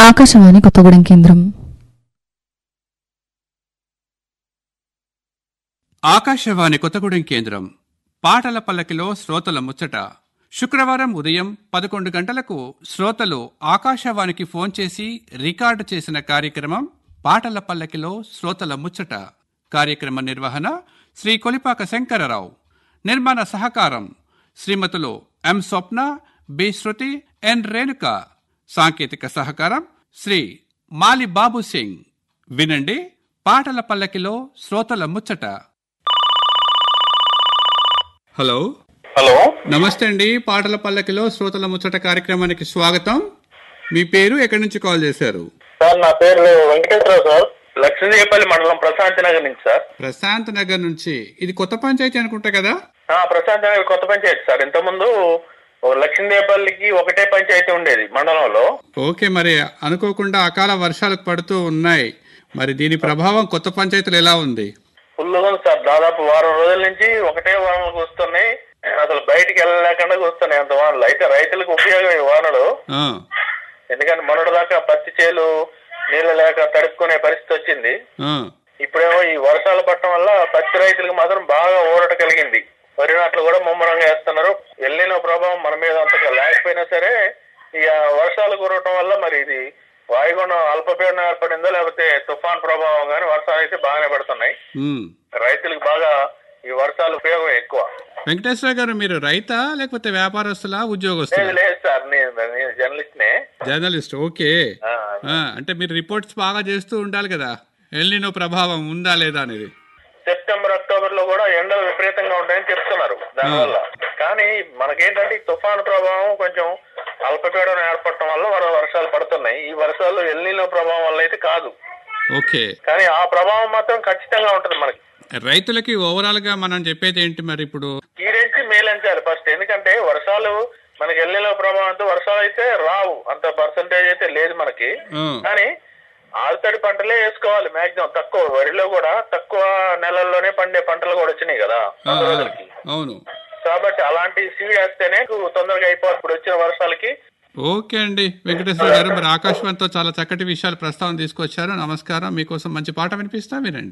ఆకాశవాణి కొత్తగూడెం కేంద్రం ఆకాశవాణి కొత్తగూడెం కేంద్రం పాటల పల్లకిలో శ్రోతల ముచ్చట శుక్రవారం ఉదయం పదకొండు గంటలకు శ్రోతలు ఆకాశవాణికి ఫోన్ చేసి రికార్డు చేసిన కార్యక్రమం పాటల పల్లకిలో శ్రోతల ముచ్చట కార్యక్రమ నిర్వహణ శ్రీ కొలిపాక శంకరరావు నిర్మాణ సహకారం శ్రీమతులు ఎం స్వప్న బి శృతి ఎన్ రేణుక సాంకేతిక సహకారం శ్రీ మాలి బాబు సింగ్ వినండి పాటల పల్లకిలో శ్రోతల ముచ్చట హలో హలో నమస్తే అండి పాటల పల్లకిలో శ్రోతల ముచ్చట కార్యక్రమానికి స్వాగతం మీ పేరు ఎక్కడి నుంచి కాల్ చేశారు సార్ నా పేరు వెంకటేశ్వరరావు సార్ లక్ష్మీదేవపల్లి మండలం ప్రశాంతి నగర్ నుంచి సార్ ప్రశాంత్ నగర్ నుంచి ఇది కొత్త పంచాయతీ అనుకుంటా కదా ఆ, ప్రశాంతి నగర్ కొత్త పంచాయతీ సార్ ఇంతకుముందు ఓ లక్ష్మీదేవపల్లికి ఒకటే పంచాయతీ ఉండేది మండలంలో ఓకే మరి అనుకోకుండా అకాల వర్షాలు పడుతూ ఉన్నాయి మరి దీని ప్రభావం కొత్త పంచాయతీలు ఎలా ఉంది ఫుల్గా ఉంది సార్ దాదాపు వారం రోజుల నుంచి ఒకటే వానలు కురుస్తున్నాయి అసలు బయటికి వెళ్ళలేకుండా కురుస్తున్నాయి అంత వానలు అయితే రైతులకు ఉపయోగం ఈ వానలు ఆ, ఎందుకంటే మొన్నటి దాకా పత్తి చేలు నీళ్ళు లేక తడుపుకునే పరిస్థితి వచ్చింది ఆ, ఇప్పుడేమో ఈ వర్షాలు పడటం వల్ల పత్తి రైతులకు మాత్రం బాగా ఊరట కలిగింది వరి నాట్లు కూడా ముమ్మరంగా వేస్తున్నారు వెళ్ళిన ప్రభావం మన మీద అంతగా లేకపోయినా సరే ఇక వర్షాలు కురవటం వల్ల మరి ఇది వాయుగుండం అల్పపీడనం ఏర్పడిందో లేకపోతే తుఫాన్ ప్రభావం కానీ వర్షాలు అయితే బాగానే పడుతున్నాయి ఉమ్. రైతులకు బాగా ఈ వర్షాలు ఉపయోగం ఎక్కువ వెంకటేశ్వర గారు మీరు రైతా లేకపోతే వ్యాపారస్తులా లేదు ఉద్యోగస్తులా లేదు సార్ నేను నేను జర్నలిస్ట్నే జర్నలిస్ట్ ఓకే ఆ, ఆ, అంటే మీరు రిపోర్ట్స్ బాగా చేస్తూ ఉండాలి కదా ఎల్నినో ప్రభావం ఉందా లేదా అనేది సెప్టెంబర్ అక్టోబర్ లో కూడా ఎండలు విపరీతంగా ఉంటాయని చెప్తున్నారు దానివల్ల కానీ మనకేంటంటే ఈ తుఫాను ప్రభావం కొంచెం అల్పపీడనం ఏర్పడటం వల్ల వర- వర్షాలు పడుతున్నాయి ఈ వర్షాలు ఎల్నిలో ప్రభావం వల్ల అయితే కాదు ఓకే కానీ ఆ ప్రభావం మాత్రం ఖచ్చితంగా ఉంటుంది మనకి రైతులకి ఓవరాల్ గా మనం చెప్పేది ఏంటి మరి ఇప్పుడు కీడించి మేలంచాలి ఫస్ట్ ఎందుకంటే వర్షాలు మనకి ఎల్నిలో ప్రభావంతో వర్షాలు అయితే రావు అంత పర్సంటేజ్ అయితే లేదు మనకి ఆ, కానీ ఆరుతడి పంటలే వేసుకోవాలి మాక్సిమం తక్కువ వరిలో కూడా తక్కువ నెలల్లోనే పండే పంటలు కూడా వచ్చినాయి కదా ఆ, వంద ఆ, రోజులకి అవును కాబట్టి అలాంటి సీడ్ వేస్తేనే తొందరగా అయిపోవాలి ఇప్పుడు వచ్చిన వర్షాలకి ఓకే అండి వెంకటేశ్వర గారు మరి ఆకాశవాణితో చాలా చక్కటి విషయాలు ప్రస్తావన తీసుకొచ్చారు నమస్కారం మీకోసం మంచి పాట వినిపిస్తా వినండి